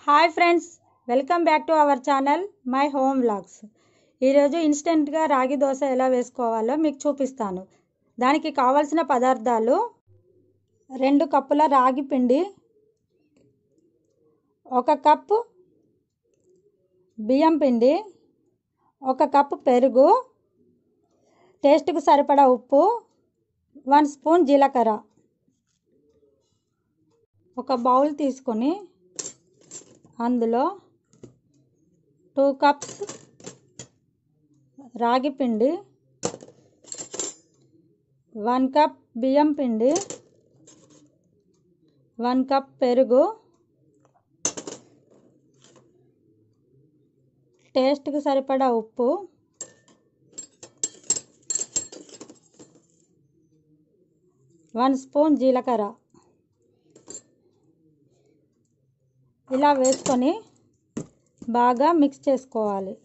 hi friends welcome back to our channel my home vlogs ఈరోజు ఇన్స్టెంట్గా రాగి దోశ ఎలా వేసుకోవాలో మీకు చూపిస్తాను దానికి కావాల్సిన పదార్థాలు రెండు కప్పుల రాగి పిండి ఒక కప్పు బియ్యం పిండి ఒక కప్పు పెరుగు టేస్ట్కు సరిపడా ఉప్పు వన్ స్పూన్ జీలకర్ర ఒక బౌల్ తీసుకొని అందులో టూ కప్స్ రాగి పిండి వన్ కప్ బియ్యం పిండి వన్ కప్ పెరుగు టేస్ట్కి సరిపడా ఉప్పు వన్ స్పూన్ జీలకర్ర ఇలా వేసుకొని బాగా మిక్స్ చేసుకోవాలి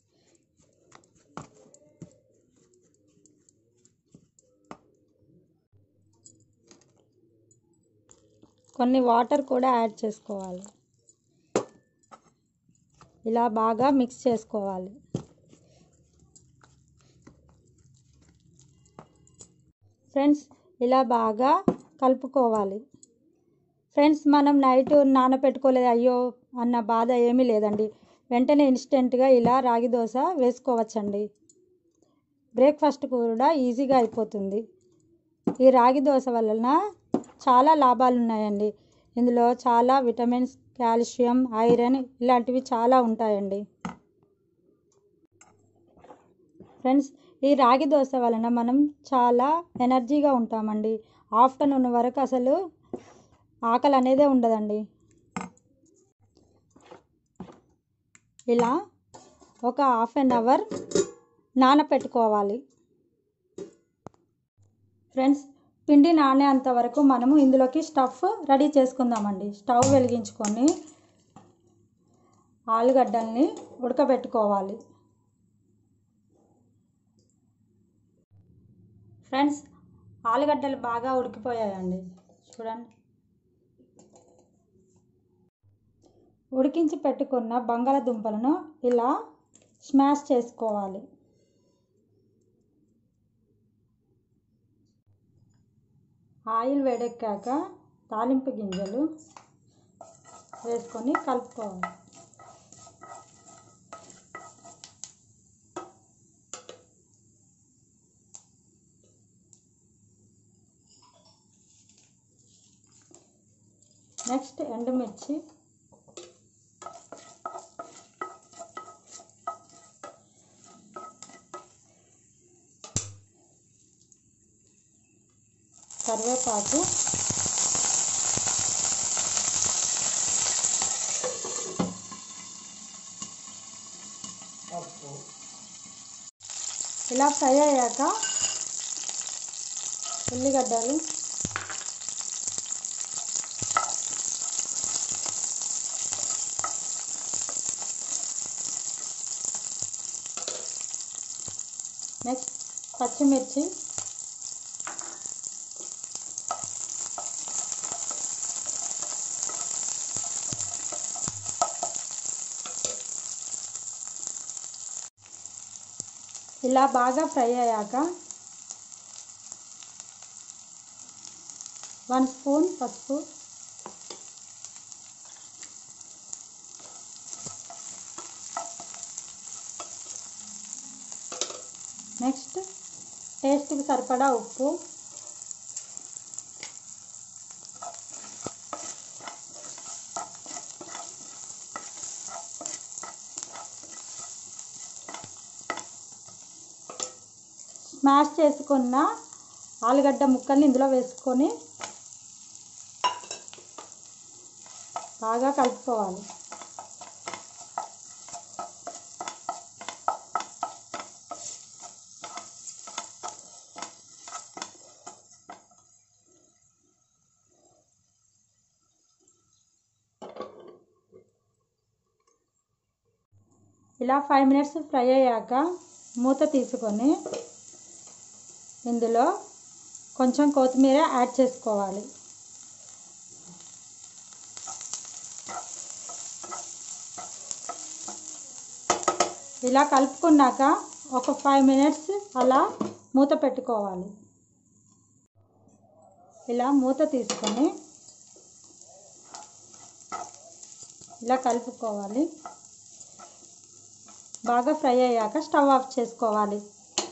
కొన్ని వాటర్ కూడా యాడ్ చేసుకోవాలి ఇలా బాగా మిక్స్ చేసుకోవాలి ఫ్రెండ్స్ ఇలా బాగా కలుపుకోవాలి ఫ్రెండ్స్ మనం నైట్ నానపెట్టుకోలేదు అయ్యో అన్న బాధ ఏమీ లేదండి వెంటనే ఇన్స్టెంట్గా ఇలా రాగి దోశ వేసుకోవచ్చండి బ్రేక్ఫాస్ట్ కూడా ఈజీగా అయిపోతుంది ఈ రాగి దోశ వలన చాలా లాభాలు ఉన్నాయండి ఇందులో చాలా విటమిన్స్ కాల్షియం ఐరన్ ఇలాంటివి చాలా ఉంటాయండి ఫ్రెండ్స్ ఈ రాగి దోశ వలన మనం చాలా ఎనర్జీగా ఉంటామండి ఆఫ్టర్నూన్ వరకు అసలు ఆకలి అనేదే ఉండదండి ఇలా ఒక హాఫ్ అన్ అవర్ నానపెట్టుకోవాలి ఫ్రెండ్స్ పిండి నానేంత వరకు మనము ఇందులోకి స్టఫ్ రెడీ చేసుకుందామండి స్టవ్ వెలిగించుకొని ఆలుగడ్డల్ని ఉడకబెట్టుకోవాలి ఫ్రెండ్స్ ఆలుగడ్డలు బాగా ఉడికిపోయాయండి చూడండి ఉడికించి పెట్టుకున్న బంగాళదుంపలను ఇలా స్మాష్ చేసుకోవాలి ఆయిల్ వేడెక్కాక తాలింపు గింజలు వేసుకొని కలుపుకోవాలి నెక్స్ట్ ఎండుమిర్చి కరివేపాకు ఇలా ఫ్రై అయ్యాక ఉల్లిగడ్డలు నెక్స్ట్ పచ్చిమిర్చి ఇలా బాగా ఫ్రై అయ్యాక వన్ స్పూన్ పసుపు నెక్స్ట్ టేస్ట్కి సరిపడా ఉప్పు స్మాష్ చేసుకున్న ఆలుగడ్డ ముక్కల్ని ఇందులో వేసుకొని బాగా కలుపుకోవాలి ఇలా ఫైవ్ మినిట్స్ ఫ్రై అయ్యాక మూత తీసుకొని ఇందులో కొంచెం కొత్తిమీర యాడ్ చేసుకోవాలి ఇలా కలుపుకున్నాక ఒక ఫైవ్ మినిట్స్ అలా మూత పెట్టుకోవాలి ఇలా మూత తీసుకొని ఇలా కలుపుకోవాలి బాగా ఫ్రై అయ్యాక స్టవ్ ఆఫ్ చేసుకోవాలి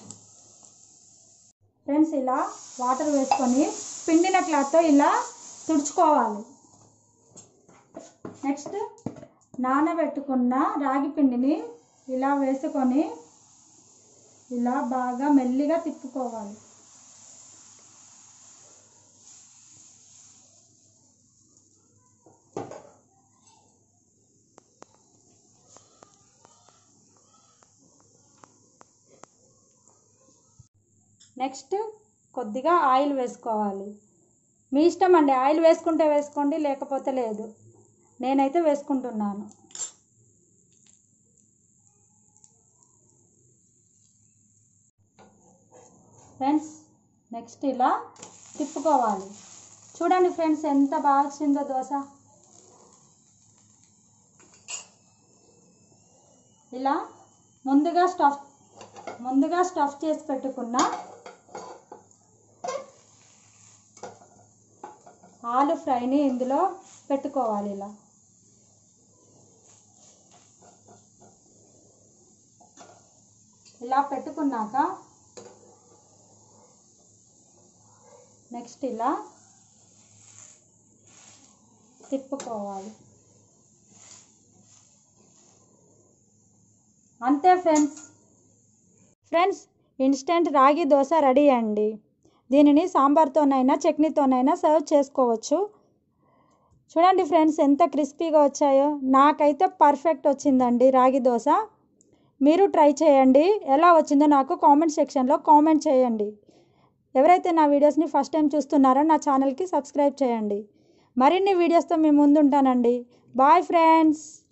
ఫ్రెండ్స్ ఇలా వాటర్ వేసుకొని పిండిన క్లాత్తో ఇలా తుడుచుకోవాలి నెక్స్ట్ నానబెట్టుకున్న రాగి పిండిని ఇలా వేసుకొని ఇలా బాగా మెల్లిగా తిప్పుకోవాలి నెక్స్ట్ కొద్దిగా ఆయిల్ వేసుకోవాలి మీ ఇష్టం అండి ఆయిల్ వేసుకుంటే వేసుకోండి లేకపోతే లేదు నేనైతే వేసుకుంటున్నాను ఫ్రెండ్స్ నెక్స్ట్ ఇలా తిప్పుకోవాలి చూడండి ఫ్రెండ్స్ ఎంత బాగా వచ్చిందో దోశ ఇలా ముందుగా స్టఫ్ ముందుగా స్టఫ్ చేసి పెట్టుకున్న ఆలు ఫ్రైని ఇందులో పెట్టుకోవాలి ఇలా ఇలా పెట్టుకున్నాక నెక్స్ట్ ఇలా తిప్పుకోవాలి అంతే ఫ్రెండ్స్ ఫ్రెండ్స్ ఇన్స్టెంట్ రాగి దోశ రెడీ అండి దీనిని సాంబార్తోనైనా చట్నీతోనైనా సర్వ్ చేసుకోవచ్చు చూడండి ఫ్రెండ్స్ ఎంత క్రిస్పీగా వచ్చాయో నాకైతే పర్ఫెక్ట్ వచ్చిందండి రాగి దోశ మీరు ట్రై చేయండి ఎలా వచ్చిందో నాకు కామెంట్ సెక్షన్లో కామెంట్ చేయండి ఎవరైతే నా వీడియోస్ని ఫస్ట్ టైం చూస్తున్నారో నా ఛానల్కి సబ్స్క్రైబ్ చేయండి మరిన్ని వీడియోస్తో మీ ముందు ఉంటానండి బాయ్ ఫ్రెండ్స్